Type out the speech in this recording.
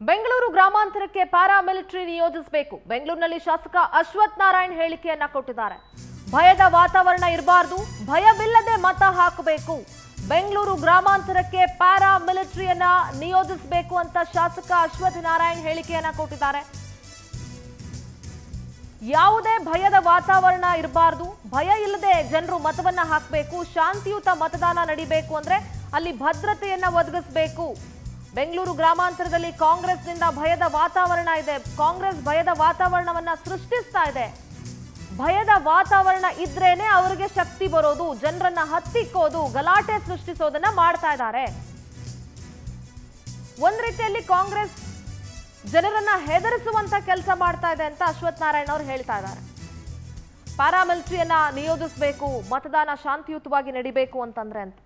Bengaluru ಗ್ರಾಮಾಂತರಕ್ಕೆ paramilitary ನಿಯೋಜಿಸಬೇಕು ಬೆಂಗಳೂರಿನಲ್ಲಿ ಶಾಸಕ ಅಶ್ವಥ್ ನಾರಾಯಣ್ ಹೇಳಿಕೆಯನ್ನ ಕೊಟ್ಟಿದ್ದಾರೆ ಭಯದ ವಾತಾವರಣ ಇರಬಾರ್ದು ಭಯವಿಲ್ಲದೆ ಮತ ಹಾಕಬೇಕು ಬೆಂಗಳೂರು ಗ್ರಾಮಾಂತರಕ್ಕೆ ಪ್ಯಾರಾ ಮಿಲಿಟರಿಯನ್ನ ನಿಯೋಜಿಸಬೇಕು ಅಂತ ಶಾಸಕ ಅಶ್ವಥ್ ನಾರಾಯಣ್ ಹೇಳಿಕೆಯನ್ನ ಕೊಟ್ಟಿದ್ದಾರೆ ಯಾವುದೇ ಭಯದ ವಾತಾವರಣ ಇರಬಾರ್ದು ಭಯ ಇಲ್ಲದೆ ಜನರು ಮತವನ್ನ ಹಾಕಬೇಕು ಶಾಂತಿಯುತ ಮತದಾನ ನಡಿಬೇಕು ಅಂದ್ರೆ ಅಲ್ಲಿ ಭದ್ರತೆಯನ್ನ ಒದಗಿಸಬೇಕು ಬೆಂಗಳೂರು ಗ್ರಾಮಾಂತರದಲ್ಲಿ ಕಾಂಗ್ರೆಸ್ನಿಂದ ಭಯದ ವಾತಾವರಣ ಇದೆ ಕಾಂಗ್ರೆಸ್ ಭಯದ ವಾತಾವರಣವನ್ನ ಸೃಷ್ಟಿಸ್ತಾ ಇದೆ ಭಯದ ವಾತಾವರಣ ಇದ್ರೇನೆ ಅವರಿಗೆ ಶಕ್ತಿ ಬರೋದು ಜನರನ್ನ ಹತ್ತಿಕ್ಕೋದು ಗಲಾಟೆ ಸೃಷ್ಟಿಸೋದನ್ನ ಮಾಡ್ತಾ ಇದ್ದಾರೆ ಒಂದ್ ರೀತಿಯಲ್ಲಿ ಕಾಂಗ್ರೆಸ್ ಜನರನ್ನ ಹೆದರಿಸುವಂತ ಕೆಲಸ ಮಾಡ್ತಾ ಇದೆ ಅಂತ ಅಶ್ವಥ್ ನಾರಾಯಣ್ ಅವರು ಹೇಳ್ತಾ ಇದ್ದಾರೆ ಪ್ಯಾರಾಮಿಲಿಟರಿಯನ್ನ ನಿಯೋಜಿಸಬೇಕು ಮತದಾನ ಶಾಂತಿಯುತವಾಗಿ ನಡಿಬೇಕು ಅಂತಂದ್ರೆ ಅಂತ